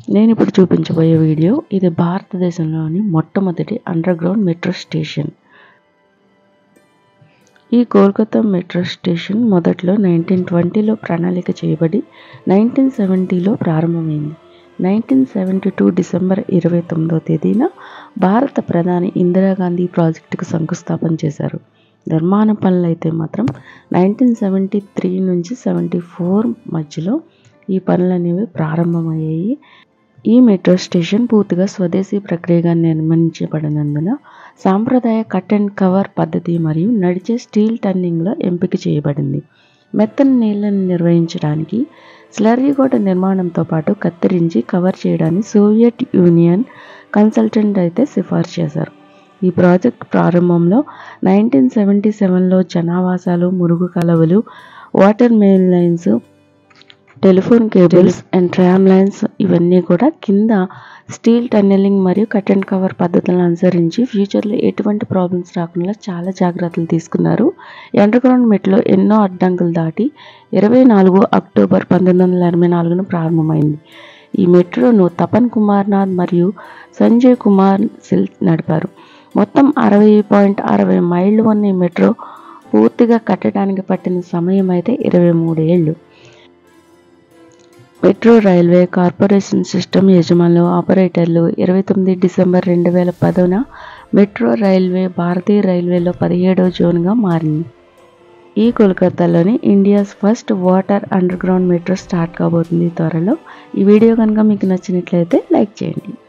నేను ఇప్పుడు చూపించబోయే వీడియో ఇది భారతదేశంలోని మొట్టమొదటి అండర్ గ్రౌండ్ మెట్రో స్టేషన్ ఈ కోల్కతా మెట్రో స్టేషన్ మొదట్లో నైన్టీన్ ట్వంటీలో ప్రణాళిక చేయబడి నైన్టీన్ సెవెంటీలో ప్రారంభమైంది నైన్టీన్ సెవెంటీ టూ డిసెంబర్ ఇరవై తొమ్మిదో తేదీన భారత ప్రధాని ఇందిరాగాంధీ ప్రాజెక్టుకు శంకుస్థాపన చేశారు నిర్మాణ పనులు అయితే మాత్రం నైన్టీన్ సెవెంటీ త్రీ నుంచి సెవెంటీ ఫోర్ మధ్యలో ఈ పనులు అనేవి ప్రారంభమయ్యాయి ఈ మెట్రో స్టేషన్ పూర్తిగా స్వదేశీ ప్రక్రియగా నిర్మించబడినందున సాంప్రదాయ కట్ అండ్ కవర్ పద్ధతి మరియు నడిచే స్టీల్ టర్నింగ్లో ఎంపిక చేయబడింది మెత్తని నీళ్లను నిర్వహించడానికి స్లర్రీ గోడ నిర్మాణంతో పాటు కత్తిరించి కవర్ చేయడానికి సోవియట్ యూనియన్ కన్సల్టెంట్ అయితే సిఫార్సు చేశారు ఈ ప్రాజెక్ట్ ప్రారంభంలో నైన్టీన్ సెవెంటీ సెవెన్లో జనావాసాలు మురుగు కాలువలు water main lines telephone cables and tram lines ఇవన్నీ కూడా కింద స్టీల్ టన్నెలింగ్ మరియు కట్ అండ్ కవర్ పద్ధతులను అనుసరించి ఫ్యూచర్లో ఎటువంటి ప్రాబ్లమ్స్ రాకుండా చాలా జాగ్రత్తలు తీసుకున్నారు అండర్ గ్రౌండ్ మెట్లో ఎన్నో అడ్డంకులు దాటి ఇరవై నాలుగు అక్టోబర్ పంతొమ్మిది వందల ఎనభై నాలుగున ప్రారంభమైంది ఈ మెట్రోను తపన్ కుమార్ నాథ్ మరియు సంజయ్ కుమార్ సిల్ నడిపారు మొత్తం అరవై పాయింట్ అరవై మైళ్ళు ఉన్న ఈ మెట్రో పూర్తిగా కట్టడానికి పట్టిన సమయం అయితే ఇరవై మూడు ఏళ్ళు మెట్రో రైల్వే కార్పొరేషన్ సిస్టమ్ యజమానులు ఆపరేటర్లు ఇరవై తొమ్మిది డిసెంబర్ రెండు వేల పదన మెట్రో రైల్వే భారతీయ రైల్వేలో పదిహేడవ జోన్గా మారింది ఈ కోల్కతాలోని India's first water underground metro start కాబోతుంది త్వరలో ఈ వీడియో కనుక మీకు నచ్చినట్లయితే లైక్ చేయండి